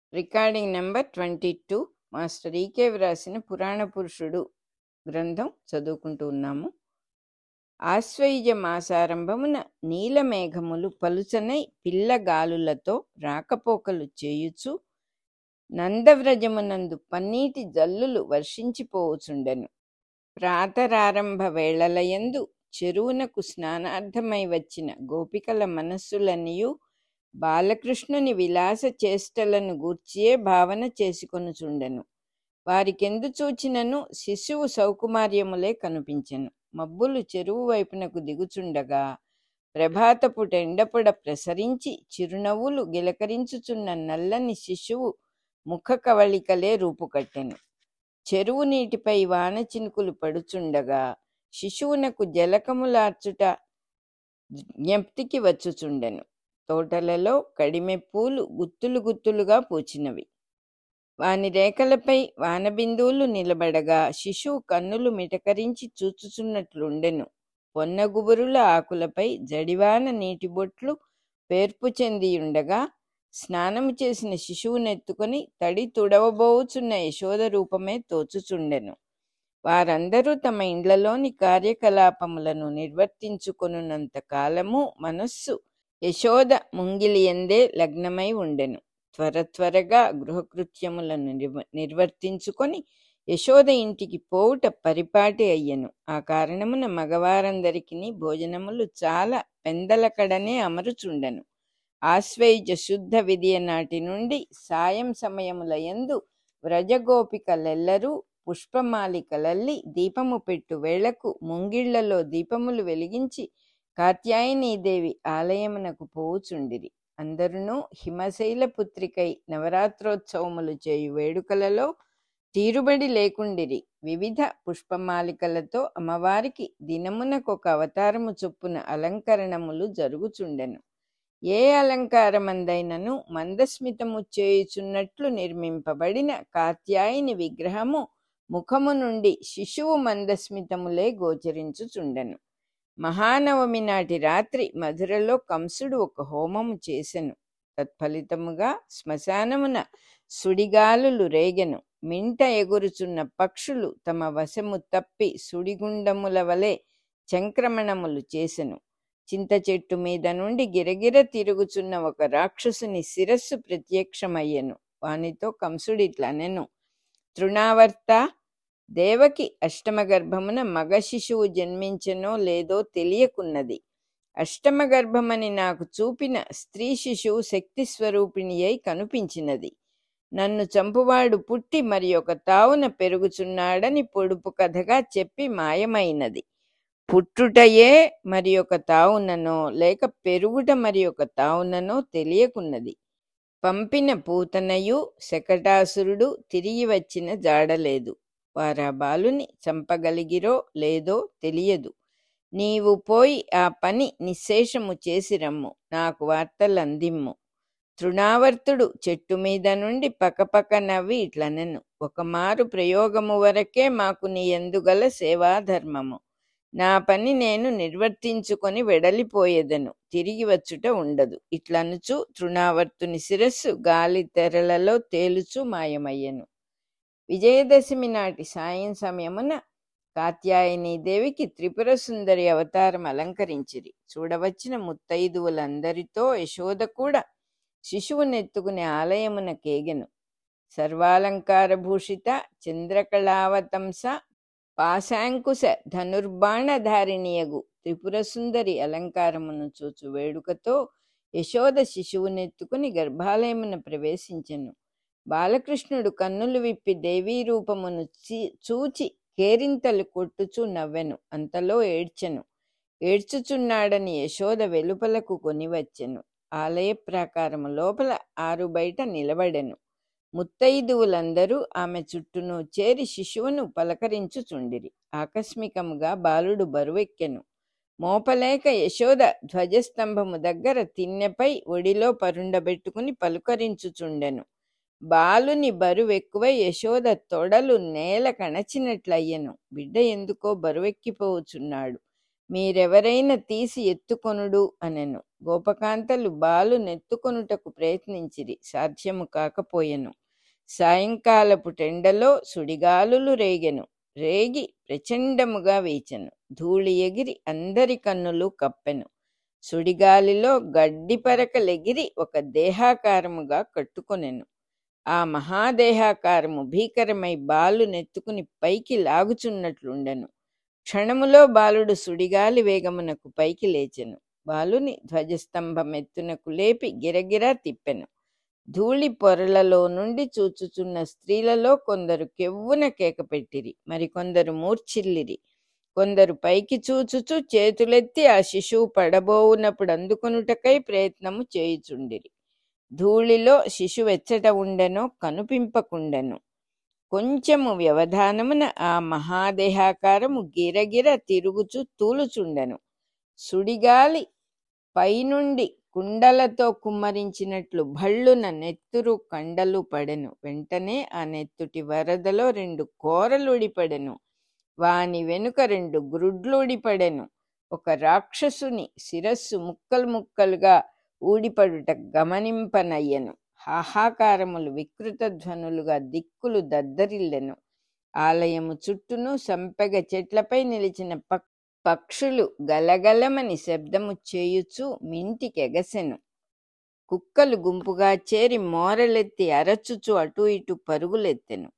recording number twenty two master E K వ్రాసిన పురాణ పురుషుడు గ్రంథం చదువుకుంటూ ఉన్నాము ఆశ్వయుజ మాసారంభమున నీలమేఘములు పలుచనై పిల్లగాలులతో రాకపోకలు చేయుచు నందవ్రజమునందు పన్నీటి జల్లులు వర్షించిపోవుచుండెను ప్రాతరారంభ వేళలయందు చెరువునకు స్నానార్థమై వచ్చిన గోపికల మనస్సులనియు బాలకృష్ణుని విలాస చేష్టలను గూర్చియే భావన చేసుకొనుచుండెను వారికెందు చూచినను శిశువు సౌకుమార్యములే కనిపించెను మబ్బులు చెరువు వైపునకు దిగుచుండగా ప్రభాతపు టెండపొడ ప్రసరించి చిరునవ్వులు గిలకరించుచున్న నల్లని శిశువు ముఖ కవళికలే రూపుకట్టెను చెరువు నీటిపై వాన చినుకులు పడుచుండగా శిశువునకు జలకములార్చుట జ్ఞప్తికి వచ్చుచుండెను తోటలలో కడిమె పూలు గుత్తులు గుత్తులుగా పూచినవి వాని రేఖలపై వానబిందువులు నిలబడగా శిశువు కన్నులు మిటకరించి చూచుచున్నట్లుండెను పొన్నగుబురుల ఆకులపై జడివాన నీటి బొట్లు పేర్పు చెందియుండగా స్నానము చేసిన శిశువునెత్తుకొని తడి తుడవబోచున్న యశోద రూపమే తోచుచుండెను వారందరూ తమ ఇండ్లలోని కార్యకలాపములను నిర్వర్తించుకొనున్నంత కాలము మనస్సు యశోద ముంగిలియందే లగ్నమై ఉండెను త్వర త్వరగా గృహకృత్యములను నిర్వ నిర్వర్తించుకొని యశోద ఇంటికి పోవుట పరిపాటి అయ్యెను ఆ కారణమున మగవారందరికిని భోజనములు చాలా పెందలకడనే అమరుచుండెను ఆశ్వయుజ శుద్ధ విధియ నాటి నుండి సాయం సమయముల యందు వ్రజగోపికలెల్లరూ పుష్పమాలికలల్లి దీపము పెట్టు వేళకు ముంగిళ్లలో దీపములు వెలిగించి కాత్యాయనీదేవి ఆలయమునకు పోవుచుండిరి అందరును హిమశైల పుత్రికై నవరాత్రోత్సవములు చేయు వేడుకలలో తీరుబడి లేకుండిరి వివిధ పుష్పమాలికలతో అమ్మవారికి దినమునకొక అవతారము చొప్పున అలంకరణములు జరుగుచుండెను ఏ అలంకారమందైనను మందస్మితము చేయుచున్నట్లు నిర్మింపబడిన కాత్యాయని విగ్రహము ముఖము నుండి శిశువు మందస్మితములే గోచరించుచుండెను మహానవమి నాటి రాత్రి మధురలో కంసుడు ఒక హోమము చేసెను తత్ఫలితముగా శ్మశానమున సుడిగాలులు రేగెను మింట ఎగురుచున్న పక్షులు తమ వశము తప్పి సుడిగుండముల వలె చంక్రమణములు చేసెను చింత చెట్టు మీద నుండి గిరగిర తిరుగుచున్న ఒక రాక్షసుని శిరస్సు ప్రత్యక్షమయ్యెను వానితో కంసుడిట్లనెను తృణావర్త దేవకి అష్టమ గర్భమున మగ శిశువు జన్మించెనో లేదో తెలియకున్నది అష్టమ గర్భమని నాకు చూపిన స్త్రీ శిశువు శక్తి స్వరూపిణి అయి కనిపించినది నన్ను చంపువాడు పుట్టి మరి ఒక తావున పెరుగుచున్నాడని పొడుపు కథగా చెప్పి మాయమైనది పుట్టుటయే మరి ఒక తావుననో లేక పెరుగుట మరి ఒక తావుననో తెలియకున్నది పంపిన పూతనయు శకటాసురుడు తిరిగి వచ్చిన జాడలేదు వారా బాలుని చంపగలిగిరో లేదో తెలియదు నీవు పోయి ఆ పని నిశ్శేషము చేసిరమ్ము నాకు వార్తలందిమ్ము తృణావర్తుడు చెట్టు మీద నుండి పకపక నవ్వి ఇట్లనెను ఒక మారు ప్రయోగము వరకే మాకు నీ ఎందుగల సేవాధర్మము నా పని నేను నిర్వర్తించుకొని వెడలిపోయేదను తిరిగి వచ్చుట ఉండదు ఇట్లనుచు తృణావర్తుని శిరస్సు గాలి తెరలలో తేలుచు మాయమయ్యెను విజయదశమి నాటి సాయం సమయమున కాత్యాయని దేవికి త్రిపుర సుందరి అవతారం అలంకరించిరి చూడవచ్చిన ముత్తైదువులందరితో యశోద కూడా శిశువునెత్తుకునే ఆలయమున కేగెను సర్వాలంకార భూషిత చంద్రకళావతంస పాశాంకుశ ధనుర్బాణధారిణియగు త్రిపుర సుందరి అలంకారమును చూచు వేడుకతో యశోద శిశువునెత్తుకుని గర్భాలయమున ప్రవేశించెను బాలకృష్ణుడు కన్నులు విప్పి దేవీ రూపమును చూచి కేరింతలు కొట్టుచూ నవ్వెను అంతలో ఏడ్చెను ఏడ్చుచున్నాడని యశోద వెలుపలకు కొనివచ్చెను ఆలయ ప్రాకారము లోపల ఆరు బయట నిలబడెను ముత్తైదువులందరూ ఆమె చుట్టూను చేరి శిశువును పలకరించుచుండిరి ఆకస్మికముగా బాలుడు బరువెక్కెను మోపలేక యశోద ధ్వజస్తంభము దగ్గర తిన్నెపై ఒడిలో పరుండబెట్టుకుని పలుకరించుచుండెను బాలుని బరువెక్కువై యశోద తొడలు నేల కణచినట్లయ్యెను బిడ్డ ఎందుకో బరువెక్కిపోవచున్నాడు మీరెవరైనా తీసి ఎత్తుకొనుడు అనెను గోపకాంతలు బాలు నెత్తుకొనుటకు ప్రయత్నించిరి సాధ్యము కాకపోయెను సాయంకాలపు టెండలో సుడిగాలులు రేగెను రేగి ప్రచండముగా వీచెను ధూళి ఎగిరి అందరి కన్నులు కప్పెను సుడిగాలిలో గడ్డి పరకలెగిరి ఒక దేహాకారముగా కట్టుకొనెను ఆ మహాదేహాకారము భీకరమై బాలు నెత్తుకుని పైకి లాగుచున్నట్లుండెను క్షణములో బాలుడు సుడిగాలి వేగమునకు పైకి లేచెను బాలుని ధ్వజస్తంభం ఎత్తునకు లేపి గిరగిరా తిప్పెను ధూళి పొరలలో నుండి చూచుచున్న స్త్రీలలో కొందరు కెవ్వున కేక పెట్టిరి మరికొందరు మూర్ఛిల్లిరి కొందరు పైకి చూచుచు చేతులెత్తి ఆ శిశువు పడబోవునప్పుడు అందుకొనుటకై ప్రయత్నము చేయుచుండిరి ధూళిలో శిశువెచ్చట ఉండెనో కనుపింపకుండెను కొంచెము వ్యవధానమున ఆ మహాదేహాకారము గిరగిర తిరుగుచు తూలుచుండెను సుడిగాలి పైనుండి కుండలతో కుమ్మరించినట్లు భళ్ళున నెత్తురు కండలు పడెను వెంటనే ఆ నెత్తుటి వరదలో రెండు కోరలుడిపడెను వాని వెనుక రెండు గ్రుడ్లుడిపడెను ఒక రాక్షసుని శిరస్సు ముక్కలు ముక్కలుగా ఊడిపడుట గమనింపనయ్యెను హాహాకారములు వికృత ధ్వనులుగా దిక్కులు దద్దరిల్లెను ఆలయము చుట్టూను సంపెగ చెట్లపై నిలిచిన పక్ పక్షులు గలగలమని శబ్దము చేయుచు మింటికెగసెను కుక్కలు గుంపుగా చేరి మోరలెత్తి అరచుచు అటు ఇటు పరుగులెత్తెను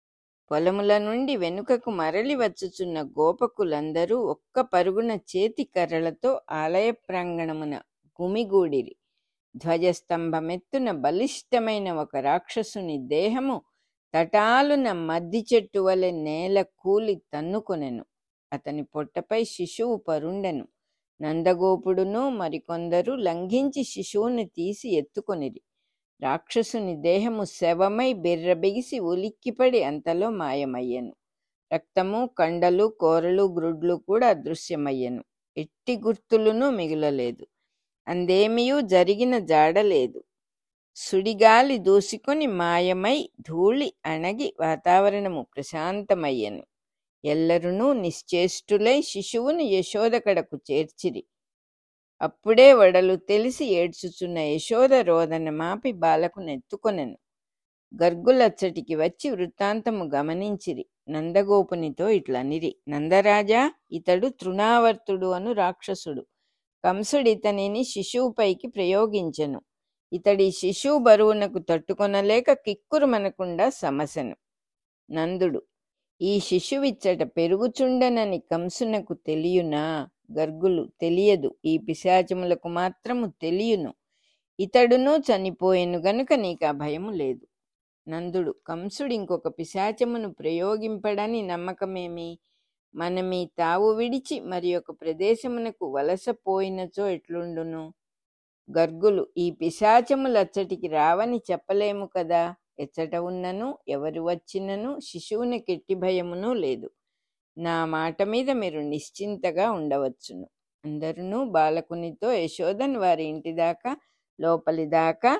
పొలముల నుండి వెనుకకు మరలి వచ్చుచున్న గోపకులందరూ ఒక్క పరుగున చేతి కర్రలతో ఆలయ ప్రాంగణమున గుమిగూడిరి ధ్వజస్తంభమెత్తున బలిష్టమైన ఒక రాక్షసుని దేహము తటాలున మద్ది చెట్టు వలె నేల కూలి తన్నుకొనెను అతని పొట్టపై శిశువు పరుండెను నందగోపుడును మరికొందరు లంఘించి శిశువుని తీసి ఎత్తుకొనిరి రాక్షసుని దేహము శవమై బిర్రబిగిసి ఉలిక్కిపడి అంతలో మాయమయ్యెను రక్తము కండలు కోరలు గ్రుడ్లు కూడా అదృశ్యమయ్యెను ఎట్టి గుర్తులును మిగులలేదు అందేమియూ జరిగిన జాడలేదు సుడిగాలి దూసుకొని మాయమై ధూళి అణగి వాతావరణము ప్రశాంతమయ్యెను ఎల్లరునూ నిశ్చేష్టులై శిశువును యశోదకడకు చేర్చిరి అప్పుడే వడలు తెలిసి ఏడ్చుచున్న యశోద రోదన మాపి బాలకు నెత్తుకొనెను గర్గులచ్చటికి వచ్చి వృత్తాంతము గమనించిరి నందగోపునితో ఇట్లనిరి నందరాజా ఇతడు తృణావర్తుడు అను రాక్షసుడు కంసుడితనిని శిశువుపైకి ప్రయోగించెను ఇతడి శిశువు బరువునకు తట్టుకొనలేక కిక్కురు మనకుండా సమసెను నందుడు ఈ శిశువిచ్చట పెరుగుచుండనని కంసునకు తెలియునా గర్గులు తెలియదు ఈ పిశాచములకు మాత్రము తెలియను ఇతడును చనిపోయెను గనుక నీకు ఆ భయము లేదు నందుడు కంసుడు ఇంకొక పిశాచమును ప్రయోగింపడని నమ్మకమేమి మనమీ తావు విడిచి మరి ఒక ప్రదేశమునకు వలసపోయినచో ఎట్లుండును గర్గులు ఈ పిశాచములచ్చటికి రావని చెప్పలేము కదా ఎచ్చట ఉన్నను ఎవరు వచ్చినను శిశువుని కెట్టి భయమును లేదు నా మాట మీద మీరు నిశ్చింతగా ఉండవచ్చును అందరును బాలకునితో యశోదన్ వారి ఇంటి దాకా లోపలి దాకా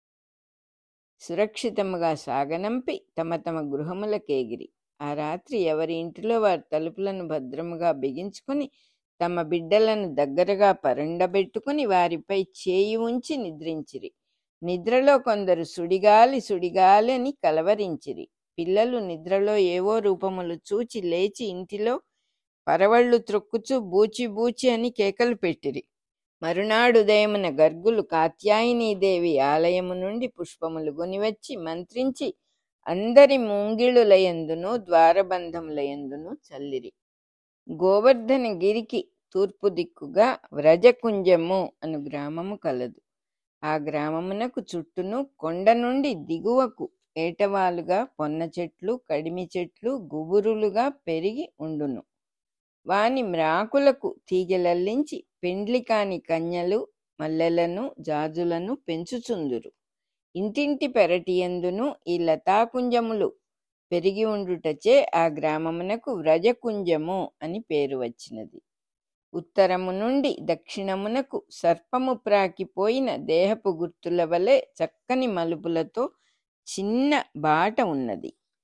సురక్షితముగా సాగనంపి తమ తమ గృహములకేగిరి ఆ రాత్రి ఎవరి ఇంటిలో వారి తలుపులను భద్రముగా బిగించుకుని తమ బిడ్డలను దగ్గరగా పరుండబెట్టుకుని వారిపై చేయి ఉంచి నిద్రించిరి నిద్రలో కొందరు సుడిగాలి సుడిగాలి అని కలవరించిరి పిల్లలు నిద్రలో ఏవో రూపములు చూచి లేచి ఇంటిలో పరవళ్ళు త్రొక్కుచు బూచి బూచి అని కేకలు పెట్టిరి మరునాడు ఉదయమున గర్గులు కాత్యాయనీదేవి ఆలయము నుండి పుష్పములు గొనివచ్చి మంత్రించి అందరి ముంగిళులయందును ద్వారబంధములయందును చల్లిరి గోవర్ధన గిరికి తూర్పు దిక్కుగా వ్రజకుంజము అను గ్రామము కలదు ఆ గ్రామమునకు చుట్టూను కొండ నుండి దిగువకు ఏటవాలుగా పొన్న చెట్లు కడిమి చెట్లు గుబురులుగా పెరిగి ఉండును వాని మ్రాకులకు తీగెలల్లించి పెండ్లి కాని కన్యలు మల్లెలను జాజులను పెంచుచుందురు ఇంటింటి పెరటియందును ఈ లతాకుంజములు పెరిగి ఉండుటచే ఆ గ్రామమునకు వ్రజకుంజము అని పేరు వచ్చినది ఉత్తరము నుండి దక్షిణమునకు సర్పము ప్రాకిపోయిన దేహపు గుర్తుల వలె చక్కని మలుపులతో చిన్న బాట ఉన్నది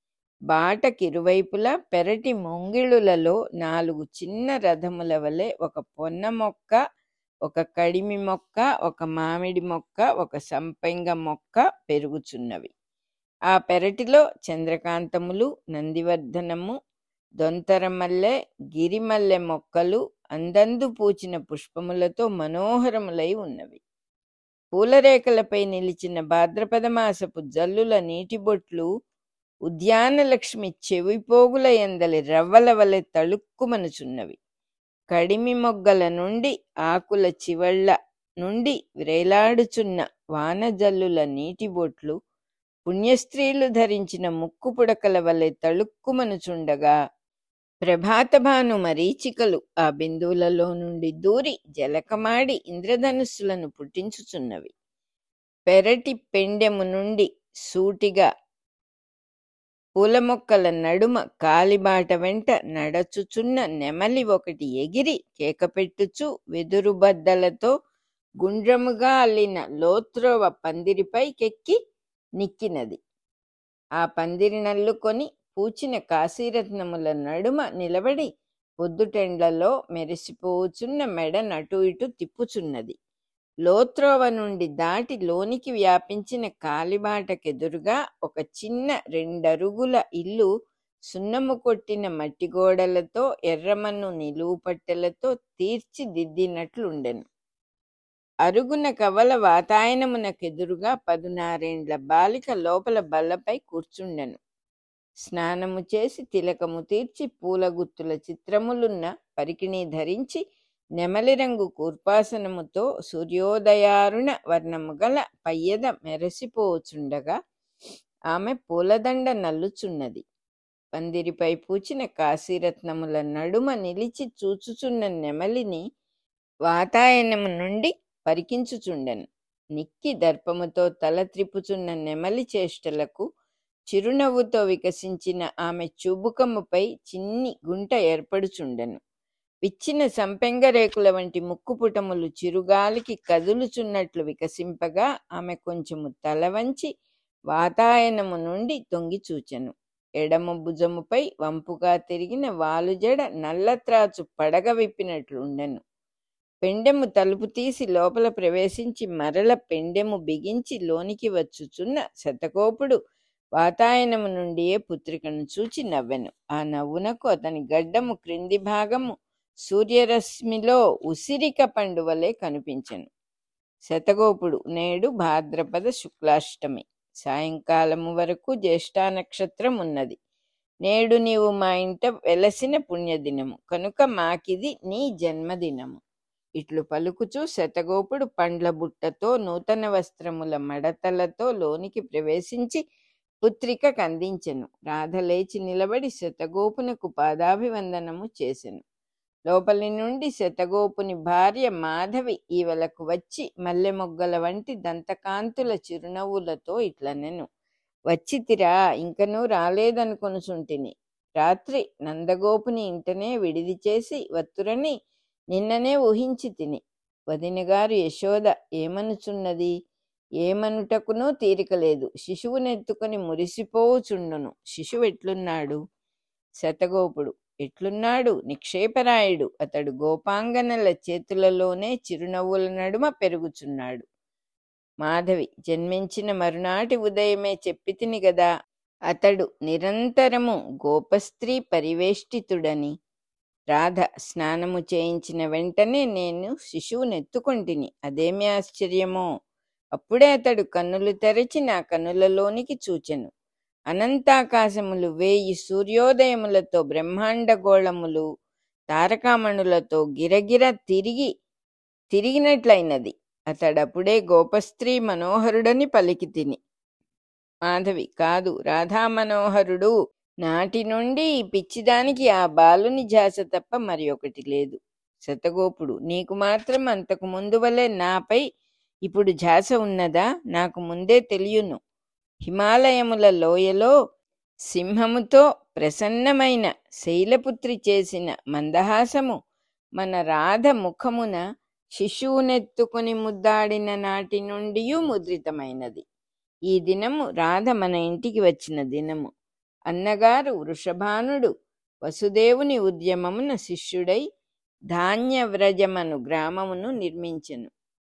బాటకిరువైపులా పెరటి మొంగిళులలో నాలుగు చిన్న రథముల వలె ఒక పొన్న మొక్క ఒక కడిమి మొక్క ఒక మామిడి మొక్క ఒక సంపెంగ మొక్క పెరుగుచున్నవి ఆ పెరటిలో చంద్రకాంతములు నందివర్ధనము దొంతరమల్లె గిరిమల్లె మొక్కలు అందందు పూచిన పుష్పములతో మనోహరములై ఉన్నవి పూలరేఖలపై నిలిచిన భాద్రపద మాసపు జల్లుల నీటి బొట్లు ఉద్యానలక్ష్మి చెవిపోగుల ఎందలి రవ్వల వలె తళుక్కుమనుచున్నవి కడిమి మొగ్గల నుండి ఆకుల చివళ్ళ నుండి వ్రేలాడుచున్న వానజల్లుల నీటి బొట్లు పుణ్యస్త్రీలు ధరించిన ముక్కు పుడకల వలె తళుక్కుమనుచుండగా ప్రభాతభాను మరీచికలు ఆ బిందువులలో నుండి దూరి జలకమాడి ఇంద్రధనుస్సులను పుట్టించుచున్నవి పెరటి పెండెము నుండి సూటిగా పూల మొక్కల నడుమ కాలిబాట వెంట నడచుచున్న నెమలి ఒకటి ఎగిరి కేకపెట్టుచు వెదురు బద్దలతో గుండ్రముగా అల్లిన లోత్రోవ పందిరిపైకెక్కి నిక్కినది ఆ పందిరి నల్లుకొని పూచిన కాశీరత్నముల నడుమ నిలబడి పొద్దుటెండ్లలో మెరిసిపోచున్న మెడ నటు ఇటు తిప్పుచున్నది లోత్రోవ నుండి దాటి లోనికి వ్యాపించిన కాలిబాటకెదురుగా ఒక చిన్న రెండరుగుల ఇల్లు సున్నము కొట్టిన మట్టి గోడలతో ఎర్రమన్ను నిలువు పట్టెలతో తీర్చిదిద్దినట్లుండెను అరుగున కవల వాతాయనమునకెదురుగా పదునారేండ్ల బాలిక లోపల బల్లపై కూర్చుండెను స్నానము చేసి తిలకము తీర్చి పూలగుత్తుల చిత్రములున్న పరికిణి ధరించి నెమలి రంగు కూర్పాసనముతో సూర్యోదయారుణ వర్ణము గల పయ్యద మెరసిపోచుండగా ఆమె పూలదండ నల్లుచున్నది పందిరిపై పూచిన కాశీరత్నముల నడుమ నిలిచి చూచుచున్న నెమలిని వాతాయనము నుండి పరికించుచుండెను నిక్కి దర్పముతో తల త్రిప్పుచున్న నెమలి చేష్టలకు చిరునవ్వుతో వికసించిన ఆమె చూబుకముపై చిన్ని గుంట ఏర్పడుచుండెను విచ్చిన సంపెంగ రేకుల వంటి ముక్కుపుటములు చిరుగాలికి కదులుచున్నట్లు వికసింపగా ఆమె కొంచెము తల వంచి వాతాయనము నుండి తొంగి చూచెను ఎడమ భుజముపై వంపుగా తిరిగిన వాలుజడ నల్లత్రాచు పడగ విప్పినట్లుండెను పెండెము తలుపు తీసి లోపల ప్రవేశించి మరల పెండెము బిగించి లోనికి వచ్చుచున్న శతకోపుడు వాతాయనము నుండియే పుత్రికను చూచి నవ్వెను ఆ నవ్వునకు అతని గడ్డము క్రింది భాగము సూర్యరశ్మిలో ఉసిరిక పండు వలె కనిపించెను శతగోపుడు నేడు భాద్రపద శుక్లాష్టమి సాయంకాలము వరకు జ్యేష్ఠా నక్షత్రం ఉన్నది నేడు నీవు మా ఇంట వెలసిన పుణ్యదినము కనుక మాకిది నీ జన్మదినము ఇట్లు పలుకుచూ శతగోపుడు పండ్ల బుట్టతో నూతన వస్త్రముల మడతలతో లోనికి ప్రవేశించి పుత్రిక కందించెను రాధ లేచి నిలబడి శతగోపునకు పాదాభివందనము చేసెను లోపలి నుండి శతగోపుని భార్య మాధవి ఈవలకు వచ్చి మల్లె మొగ్గల వంటి దంతకాంతుల చిరునవ్వులతో ఇట్లనెను వచ్చితిరా ఇంకనూ రాలేదనుకొనుచుంటిని రాత్రి నందగోపుని ఇంటనే విడిది చేసి వత్తురని నిన్ననే ఊహించి తిని వదినగారు యశోద ఏమనుచున్నది ఏమనుటకునూ తీరికలేదు శిశువునెత్తుకుని మురిసిపోవుచుండును శిశువు ఎట్లున్నాడు శతగోపుడు ఎట్లున్నాడు నిక్షేపరాయుడు అతడు గోపాంగనల చేతులలోనే చిరునవ్వుల నడుమ పెరుగుచున్నాడు మాధవి జన్మించిన మరునాటి ఉదయమే చెప్పితిని గదా అతడు నిరంతరము గోపస్త్రీ పరివేష్టితుడని రాధ స్నానము చేయించిన వెంటనే నేను శిశువునెత్తుకొంటిని అదేమి ఆశ్చర్యమో అప్పుడే అతడు కన్నులు తెరచి నా కన్నులలోనికి చూచెను అనంతాకాశములు వేయి సూర్యోదయములతో బ్రహ్మాండ గోళములు తారకామణులతో గిరగిర తిరిగి తిరిగినట్లయినది అతడప్పుడే గోపస్త్రీ మనోహరుడని పలికి తిని మాధవి కాదు రాధా మనోహరుడు నాటి నుండి ఈ పిచ్చిదానికి ఆ బాలుని ఝాస తప్ప మరి ఒకటి లేదు శతగోపుడు నీకు మాత్రం అంతకు ముందు వలె నాపై ఇప్పుడు ఝాస ఉన్నదా నాకు ముందే తెలియను హిమాలయముల లోయలో సింహముతో ప్రసన్నమైన శైలపుత్రి చేసిన మందహాసము మన రాధ ముఖమున శిశువునెత్తుకుని ముద్దాడిన నాటి నుండి ముద్రితమైనది ఈ దినము రాధ మన ఇంటికి వచ్చిన దినము అన్నగారు వృషభానుడు వసుదేవుని ఉద్యమమున శిష్యుడై ధాన్యవ్రజమను గ్రామమును నిర్మించెను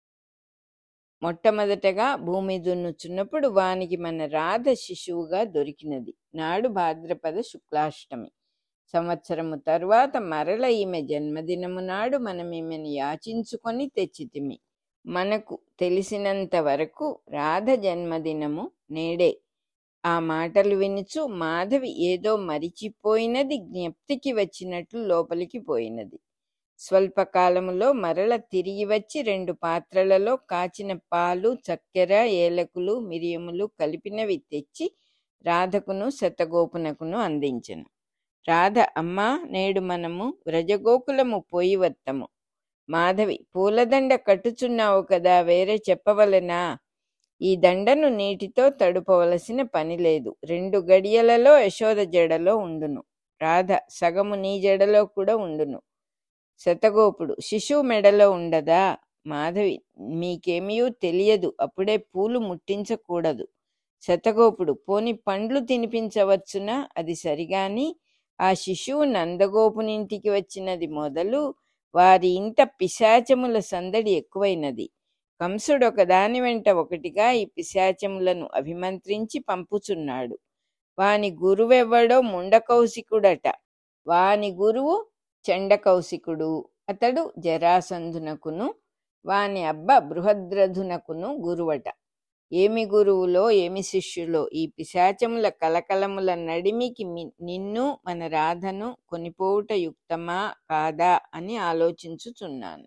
మొట్టమొదటగా భూమి దున్నుచున్నప్పుడు వానికి మన రాధ శిశువుగా దొరికినది నాడు భాద్రపద శుక్లాష్టమి సంవత్సరము తరువాత మరల ఈమె జన్మదినము నాడు మనం ఈమెను యాచించుకొని తెచ్చితిమి మనకు తెలిసినంత వరకు రాధ జన్మదినము నేడే ఆ మాటలు వినుచు మాధవి ఏదో మరిచిపోయినది జ్ఞప్తికి వచ్చినట్లు లోపలికి పోయినది స్వల్పకాలములో మరల తిరిగి వచ్చి రెండు పాత్రలలో కాచిన పాలు చక్కెర ఏలకులు మిరియములు కలిపినవి తెచ్చి రాధకును శతగోపునకును అందించెను రాధ అమ్మా నేడు మనము వ్రజగోకులము పోయి వత్తము మాధవి పూలదండ కట్టుచున్నావు కదా వేరే చెప్పవలెనా ఈ దండను నీటితో తడుపవలసిన పని లేదు రెండు గడియలలో యశోద జడలో ఉండును రాధ సగము నీ జడలో కూడా ఉండును శతగోపుడు శిశువు మెడలో ఉండదా మాధవి మీకేమీయూ తెలియదు అప్పుడే పూలు ముట్టించకూడదు శతగోపుడు పోని పండ్లు తినిపించవచ్చునా అది సరిగాని ఆ శిశువు నందగోపునింటికి వచ్చినది మొదలు వారి ఇంట పిశాచముల సందడి ఎక్కువైనది కంసుడు ఒకదాని వెంట ఒకటిగా ఈ పిశాచములను అభిమంత్రించి పంపుచున్నాడు వాని గురువెవ్వడో ముండకౌశికుడట వాని గురువు చండకౌశికుడు అతడు జరాసంధునకును వాని అబ్బ బృహద్రథునకును గురువట ఏమి గురువులో ఏమి శిష్యులో ఈ పిశాచముల కలకలముల నడిమికి మి- నిన్ను మన రాధను కొనిపోవుట యుక్తమా కాదా అని ఆలోచించుచున్నాను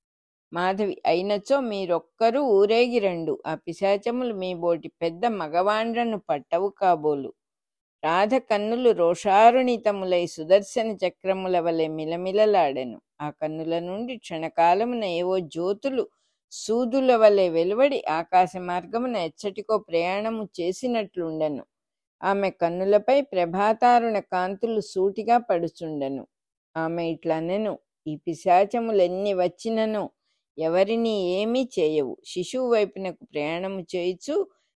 మాధవి అయినచో మీరొక్కరూ ఊరేగి రండు ఆ పిశాచములు మీ బోటి పెద్ద మగవాండ్రను పట్టవు కాబోలు రాధ కన్నులు రోషారుణితములై సుదర్శన చక్రముల వలె మిలమిలలాడెను ఆ కన్నుల నుండి క్షణకాలమున ఏవో జ్యోతులు సూదుల వలె వెలువడి ఆకాశ మార్గమున ఎచ్చటికో ప్రయాణము చేసినట్లుండెను ఆమె కన్నులపై ప్రభాతారుణ కాంతులు సూటిగా పడుచుండెను ఆమె ఇట్లనెను ఈ పిశాచములెన్ని వచ్చినను ఎవరిని ఏమీ చేయవు శిశువు వైపునకు ప్రయాణము చేయుచు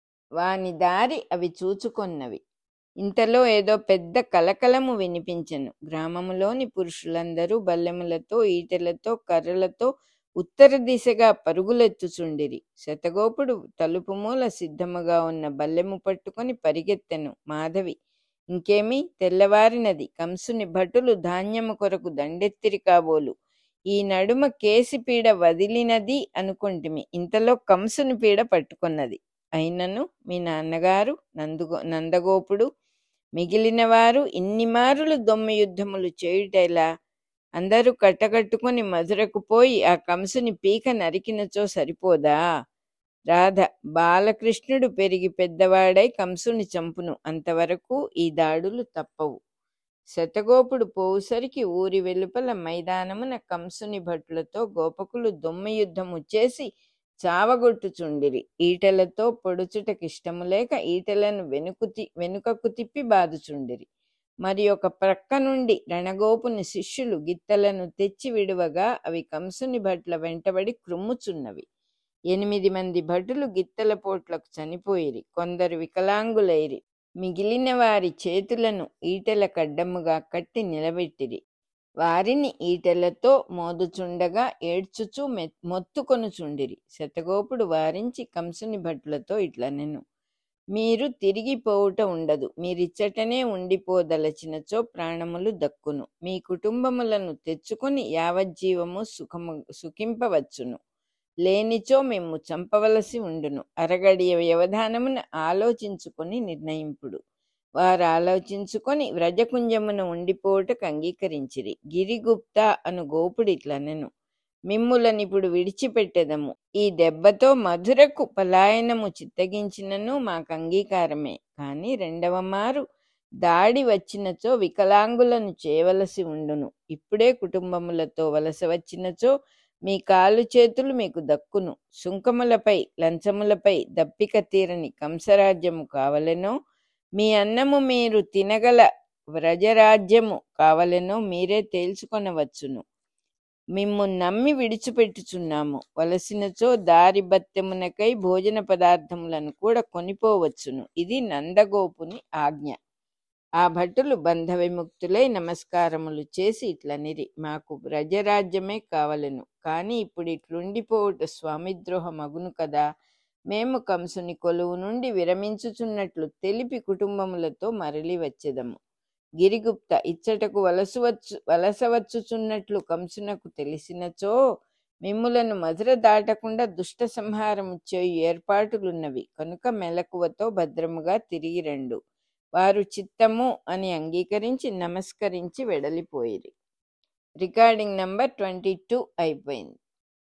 వాని దారి అవి చూచుకొన్నవి ఇంతలో ఏదో పెద్ద కలకలము వినిపించెను గ్రామములోని పురుషులందరూ బల్లెములతో ఈటెలతో కర్రలతో ఉత్తర దిశగా పరుగులెత్తుచుండిరి శతగోపుడు తలుపు మూల సిద్ధముగా ఉన్న బల్లెము పట్టుకొని పరిగెత్తెను మాధవి ఇంకేమి తెల్లవారినది కంసుని భటులు ధాన్యము కొరకు దండెత్తిరి కాబోలు ఈ నడుమ కేసి పీడ వదిలినది అనుకుంటిమి ఇంతలో కంసుని పీడ పట్టుకున్నది అయినను మీ నాన్నగారు నందుగో నందగోపుడు మిగిలిన వారు ఇన్ని మారులు దొమ్మ యుద్ధములు చేయుటెలా అందరూ కట్టకట్టుకుని మధురకు పోయి ఆ కంసుని పీక నరికినచో సరిపోదా రాధ బాలకృష్ణుడు పెరిగి పెద్దవాడై కంసుని చంపును అంతవరకు ఈ దాడులు తప్పవు శతగోపుడు పోవుసరికి ఊరి వెలుపల మైదానమున కంసుని భటులతో గోపకులు దొమ్మ యుద్ధము చేసి చావగొట్టుచుండిరి ఈటెలతో పొడుచుటకిష్టము లేక ఈటెలను వెనుకు తి- వెనుకకు తిప్పి బాదుచుండిరి మరి ఒక ప్రక్క నుండి రణగోపుని శిష్యులు గిత్తలను తెచ్చి విడువగా అవి కంసుని భట్ల వెంటబడి క్రుమ్ముచున్నవి ఎనిమిది మంది భటులు గిత్తల పోట్లకు చనిపోయిరి కొందరు వికలాంగులైరి మిగిలిన వారి చేతులను ఈటెల కడ్డముగా కట్టి నిలబెట్టిరి వారిని ఈటెలతో మోదుచుండగా ఏడ్చుచూ మె మొత్తుకొనుచుండిరి శతగోపుడు వారించి కంసుని భటులతో ఇట్లనెను మీరు తిరిగి పోవుట ఉండదు మీరిచ్చటనే ఉండిపోదలచినచో ప్రాణములు దక్కును మీ కుటుంబములను తెచ్చుకొని యావజ్జీవము సుఖము సుఖింపవచ్చును లేనిచో మేము చంపవలసి ఉండును అరగడియ వ్యవధానమున ఆలోచించుకొని నిర్ణయింపుడు వారు ఆలోచించుకొని వ్రజకుంజమున ఉండిపోవుటకు అంగీకరించిరి గిరిగుప్త అను గోపుడిట్లనెను మిమ్ములనిప్పుడు విడిచిపెట్టెదము ఈ దెబ్బతో మధురకు పలాయనము చిత్తగించినను మాకు అంగీకారమే కాని రెండవ మారు దాడి వచ్చినచో వికలాంగులను చేయవలసి ఉండును ఇప్పుడే కుటుంబములతో వలస వచ్చినచో మీ కాలు చేతులు మీకు దక్కును సుంకములపై లంచములపై దప్పిక తీరని కంసరాజ్యము కావలెనో మీ అన్నము మీరు తినగల వ్రజరాజ్యము కావలెనో మీరే తేల్చుకొనవచ్చును మిమ్ము నమ్మి విడిచిపెట్టుచున్నాము వలసినచో దారి బత్తెమునకై భోజన పదార్థములను కూడా కొనిపోవచ్చును ఇది నందగోపుని ఆజ్ఞ ఆ భటులు బంధ విముక్తులై నమస్కారములు చేసి ఇట్లనిరి మాకు బ్రజరాజ్యమే కావలెను కాని ఇప్పుడు ఇట్లుండిపోవుట స్వామిద్రోహ మగును కదా మేము కంసుని కొలువు నుండి విరమించుచున్నట్లు తెలిపి కుటుంబములతో మరలి వచ్చెదము గిరిగుప్త ఇచ్చటకు వలసవచ్చు వలసవచ్చుచున్నట్లు కంసునకు తెలిసినచో మిమ్ములను మధుర దాటకుండా దుష్ట సంహారము చేయు ఏర్పాటులున్నవి కనుక మెలకువతో భద్రముగా తిరిగి రండు వారు చిత్తము అని అంగీకరించి నమస్కరించి వెడలిపోయిరి రికార్డింగ్ నంబర్ ట్వంటీ టూ అయిపోయింది